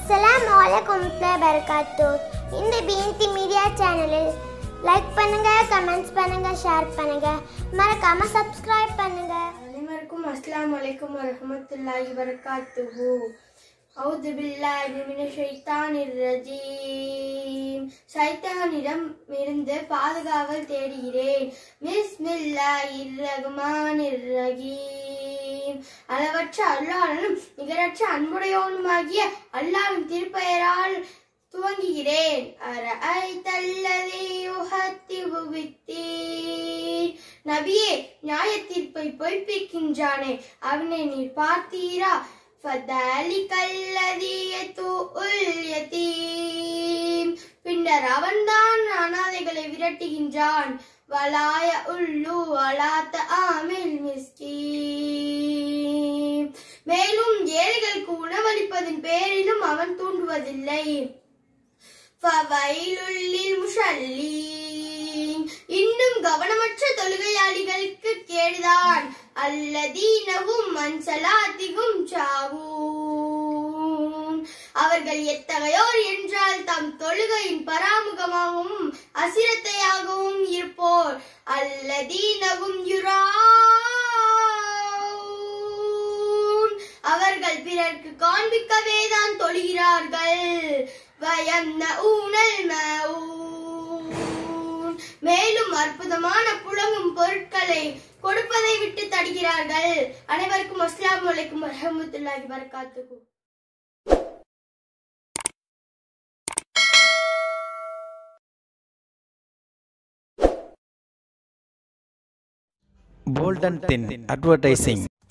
அஸ்ஸலாமு அலைக்கும் வரகாத்து இந்த பிஎன்டி மீடியா சேனலில் லைக் பண்ணுங்க கமெண்ட்ஸ் பண்ணுங்க ஷேர் பண்ணுங்க மறக்காம சப்ஸ்கிரைப் பண்ணுங்க அனைவருக்கும் அஸ்ஸலாமு அலைக்கும் வரஹ்மத்துல்லாஹி வரகாத்துஹு அவுது பில்லாஹி மினஷ் ஷைத்தானிர் ரஜீம் சைத்தானிடம் இருந்து பாதுகாவல் தேடுகிறேன் பிஸ்மில்லாஹிர் ரஹ்மானிர் ரஹீம் அளவற்ற அல்லாஹ்வும் நிகரற்ற அன்புடையவனுமாகிய அல்லாஹ்வின் திருப்பெயரால் துவங்குகிறேன் அரஐத்தல்லதி யுஹத்திஹு பித்தீன் நபியே நியாய தீர்ப்பை பொய்ப்பிக்கின்றானே அவனை நீர் பார்த்தீரா ஃபதலிகல்லதி யதுஉல் யதீம் பின்னர் அவன்தான் அனாதைகளை விரட்டுகின்றான் வலாய உள்ளு வலாத்த ஆமில் மிஸ்கீன் மேலும் ஏழைகளுக்கு உணவளிப்பதன் பேரிலும் அவன் தூண்டுவதில்லை ஃபவைலுல்லில் முஷல்லீன் இன்னும் கவனமற்ற தொழுகையாளிகளுக்கு கேடுதான் அல்லதீனவும் மன்சலாத்திகும் சாவும் அவர்கள் எத்தகையோர் என்றால் தம் தொழுகையின் பராமுகமாகவும் அசிரத்தையாகவும் இருப்போர் அல்லதீனவும் யுரான் அவர்கள் பிறர்க்கு காண்பிக்கவே தான் தொழுகிறார்கள் வயம்ன ஊனல் மஊன். மேலும் அற்புதமான புழங்கும் பொருட்களை கொடுப்பதை விட்டு தடுகிறார்கள் அனைவருக்கும் அஸ்ஸலாமு அலைக்கும் வரஹ்மத்துல்லாஹி வரகாத்துஹு Bold and thin advertising.